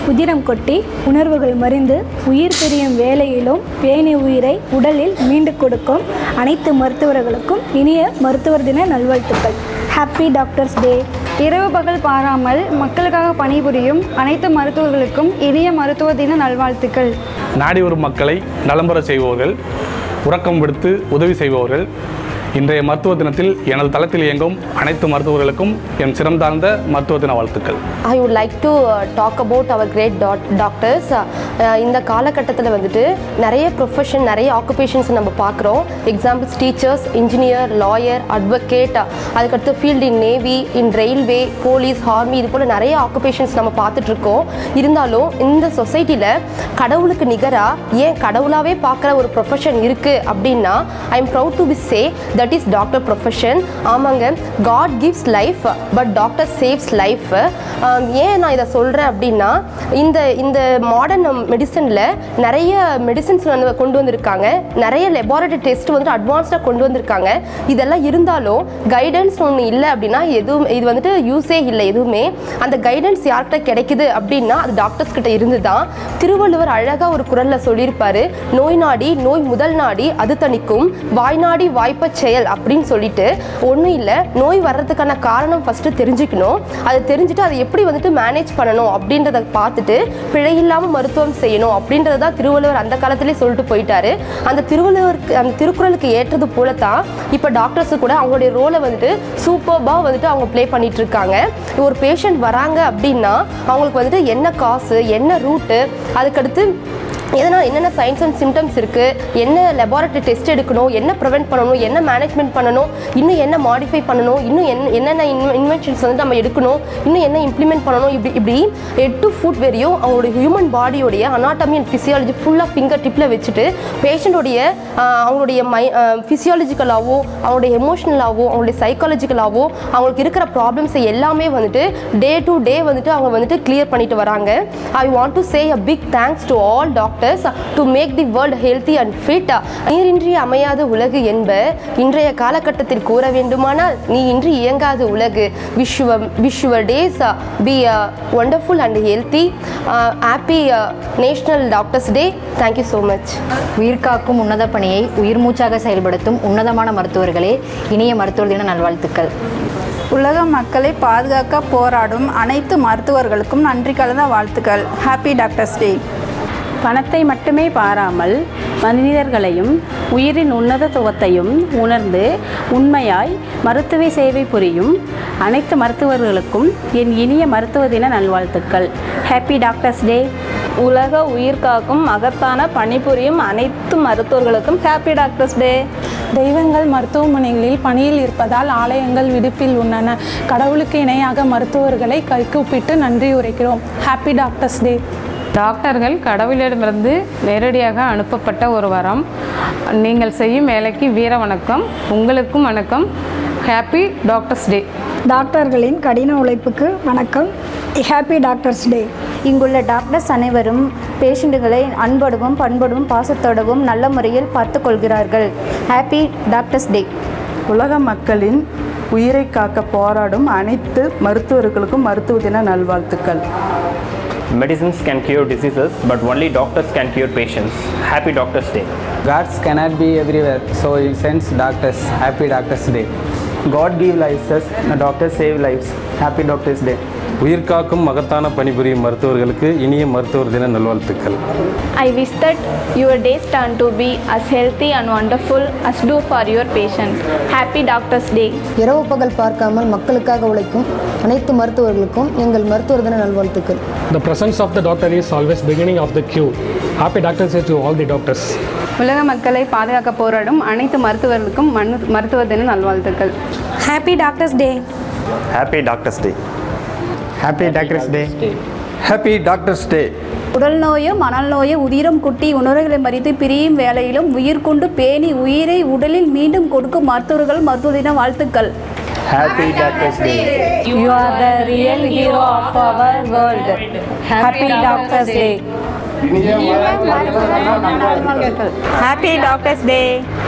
உதிரம் கொட்டி உணர்வுகள் மறிந்து உயிர் பிரியும் வேலையிலும் பேணி உயிரை உடலில் மீண்டு கொடுக்கும் அனைத்து மருத்துவர்களுக்கும் இனிய மருத்துவர் தின நல்வாழ்த்துக்கள் ஹாப்பி டாக்டர்ஸ் டே இரவு பகல் பாராமல் மக்களுக்காக பணிபுரியும் அனைத்து மருத்துவர்களுக்கும் இனிய மருத்துவ தின நல்வாழ்த்துக்கள் நாடி வரும் மக்களை நலம்பெற செய்பவர்கள் உறக்கம் விடுத்து உதவி செய்பவர்கள் இன்றைய மருத்துவ தினத்தில் எனது தளத்தில் இயங்கும் அனைத்து மருத்துவர்களுக்கும் என் சிறந்தார்ந்த மருத்துவ தின வாழ்த்துக்கள் I would like to talk about our great that doctors இந்த காலகட்டத்தில் வந்துட்டு நிறைய ப்ரொஃபஷன் நிறைய ஆக்குபேஷன்ஸ் நம்ம பார்க்குறோம் examples teachers engineer lawyer advocate அதுக்கடுத்து field in navy in railway police army இது போல் நிறைய ஆக்குபேஷன்ஸ் நம்ம பார்த்துட்டு இருக்கோம் இருந்தாலும் இந்த சொசைட்டியில் கடவுளுக்கு நிகராக ஏன் கடவுளாகவே பார்க்குற ஒரு ப்ரொஃபஷன் இருக்குது அப்படின்னா I am proud to be say that is doctor profession ஆமாங்க God gives life but doctor saves life ஏன் நான் இதை சொல்கிறேன் அப்படின்னா இந்த இந்த மாடர்ன் மெடிசனில் நிறைய மெடிசின்ஸ் வந்து கொண்டு வந்திருக்காங்க நிறைய லெபார்டரி டெஸ்ட் வந்துட்டு அட்வான்ஸ்டாக கொண்டு வந்திருக்காங்க இதெல்லாம் இருந்தாலும் கைடன்ஸ் ஒன்று இல்லை அப்படின்னா எதுவும் இது வந்துட்டு யூஸே இல்லை எதுவுமே அந்த கைடன்ஸ் யார்கிட்ட கிடைக்குது அப்படின்னா அது டாக்டர்ஸ் கிட்ட இருந்து தான் திருவள்ளுவர் அழகாக ஒரு குரலில் சொல்லியிருப்பாரு நோய் நாடி நோய் முதல் நாடி அது தணிக்கும் வாய் நாடி வாய்ப்ப செயல் அப்படின்னு சொல்லிட்டு ஒன்றும் இல்லை நோய் வர்றதுக்கான காரணம் ஃபஸ்ட்டு தெரிஞ்சுக்கணும் அதை தெரிஞ்சுட்டு அதை எப்படி வந்துட்டு மேனேஜ் பண்ணணும் அப்படின்றத பார்த்துட்டு பிழை இல்லாமல் மருத்துவம் செய்யணும் அப்படின்றத தான் திருவள்ளுவர் அந்த காலத்திலே சொல்லிட்டு போயிட்டாரு அந்த திருவள்ளுவருக்கு அந்த திருக்குறளுக்கு ஏற்றது போல தான் இப்போ டாக்டர்ஸு கூட அவங்களுடைய ரோலை வந்துட்டு சூப்பர்பாக வந்துட்டு அவங்க ப்ளே பண்ணிட்டு இருக்காங்க ஒரு பேஷண்ட் வராங்க அப்படின்னா அவங்களுக்கு வந்துட்டு என்ன காசு என்ன ரூட்டு அதுக்கடுத்து எதனால் என்னென்ன சைன்ஸ் அண்ட் சிம்டம்ஸ் இருக்குது என்ன லெபார்ட்டரி டெஸ்ட் எடுக்கணும் என்ன ப்ரிவென்ட் பண்ணணும் என்ன மேனேஜ்மெண்ட் பண்ணணும் இன்னும் என்ன மாடிஃபை பண்ணணும் இன்னும் என்ன என்னென்ன இன்வென்ஷன்ஸ் வந்து நம்ம எடுக்கணும் இன்னும் என்ன இம்ப்ளிமெண்ட் பண்ணணும் இப்படி இப்படி ஹெட் டு ஃபுட் வரையும் அவங்களுடைய ஹியூமன் பாடியோடைய அனாட்டமி அண்ட் ஃபிசியாலஜி ஃபுல்லாக ஃபிங்கர் டிப்பில் வச்சுட்டு பேஷண்ட்டோடைய அவங்களுடைய மை ஃபிசியாலஜிக்கலாகவோ அவங்களுடைய எமோஷனலாகவோ அவங்களுடைய சைக்காலஜிக்கலாகவோ அவங்களுக்கு இருக்கிற ப்ராப்ளம்ஸை எல்லாமே வந்துட்டு டே டு டே வந்துட்டு அவங்க வந்துட்டு கிளியர் பண்ணிட்டு வராங்க I want to say a big thanks to all doctors to make the world healthy and fit நீரின்றி அமையாத உலகு என்ப இன்றைய காலகட்டத்தில் கூற வேண்டுமானால் நீ இன்றி இயங்காத உலகு wish your wish your days be wonderful and healthy happy national doctors day thank you so much உயிர்காக்கும் உன்னத பணியை உயிர் மூச்சாக செயல்படுத்தும் உன்னதமான மருத்துவர்களே இனிய மருத்துவர் தின நல்வாழ்த்துக்கள் உலக மக்களை பாதுகாக்க போராடும் அனைத்து மருத்துவர்களுக்கும் நன்றி கலந்த வாழ்த்துக்கள் ஹாப்பி டாக்டர்ஸ் டே பணத்தை மட்டுமே பாராமல் மனிதர்களையும் உயிரின் உன்னதத்துவத்தையும் உணர்ந்து உண்மையாய் மருத்துவ சேவை புரியும் அனைத்து மருத்துவர்களுக்கும் என் இனிய மருத்துவ தின நல்வாழ்த்துக்கள் ஹாப்பி டாக்டர்ஸ் டே உலக உயிர் காக்கும் மகத்தான பணிபுரியும் அனைத்து மருத்துவர்களுக்கும் ஹாப்பி டாக்டர்ஸ் டே தெய்வங்கள் மருத்துவமனைகளில் பணியில் இருப்பதால் ஆலயங்கள் விடுப்பில் உள்ளன கடவுளுக்கு இணையாக மருத்துவர்களை கைகூப்பிட்டு நன்றி உரைக்கிறோம் ஹாப்பி டாக்டர்ஸ் டே டாக்டர்கள் கடவுளிடமிருந்து நேரடியாக அனுப்பப்பட்ட ஒரு வரம் நீங்கள் செய்யும் வேலைக்கு வீர வணக்கம் உங்களுக்கும் வணக்கம் ஹாப்பி டாக்டர்ஸ் டே டாக்டர்களின் கடின உழைப்புக்கு வணக்கம் ஹாப்பி டாக்டர்ஸ் டே இங்குள்ள டாக்டர்ஸ் அனைவரும் பேஷண்ட்டுகளை அன்போடவும் பண்போடவும் பாசத்தோடவும் நல்ல முறையில் பார்த்து கொள்கிறார்கள் ஹாப்பி டாக்டர்ஸ் டே உலக மக்களின் உயிரை காக்க போராடும் அனைத்து மருத்துவர்களுக்கும் மருத்துவ தின நல்வாழ்த்துக்கள் Medicines can cure diseases, but only doctors can cure patients. Happy Doctors Day. Gods cannot be everywhere, so He sends doctors. Happy Doctors Day. God give lives, doctors save lives. Happy Doctors Day. உயிர்காக்கும் மகத்தான பணிபுரியும் மருத்துவர்களுக்கு இனிய மருத்துவர் தின நல்வாழ்த்துக்கள் I wish that your days turn to be as healthy and wonderful as do for your patients. Happy Doctors Day. இரவு பகல் பார்க்காமல் மக்களுக்காக உழைக்கும் அனைத்து மருத்துவர்களுக்கும் எங்கள் மருத்துவர் தின நல்வாழ்த்துக்கள் The presence of the doctor is always beginning of the cure. Happy Doctors Day to all the doctors. உலக மக்களை பாதுகாக்க போராடும் அனைத்து மருத்துவர்களுக்கும் மனு மருத்துவ தின நல்வாழ்த்துக்கள் happy doctors day Happy Doctors Day. Happy Doctors Day. Happy Doctors Day. உடல் நோயோ மணல் நோயோ உதிரம் குட்டி உணர்வுகளை மறித்து பிரியும் வேலையிலும் உயிர் கொண்டு பேணி உயிரை உடலில் மீண்டும் கொடுக்கும் மருத்துவர்கள் மருத்துவ தின வாழ்த்துக்கள் Happy Doctors Day. You are the real hero of our world. Happy Doctors Day. Happy Doctors Day.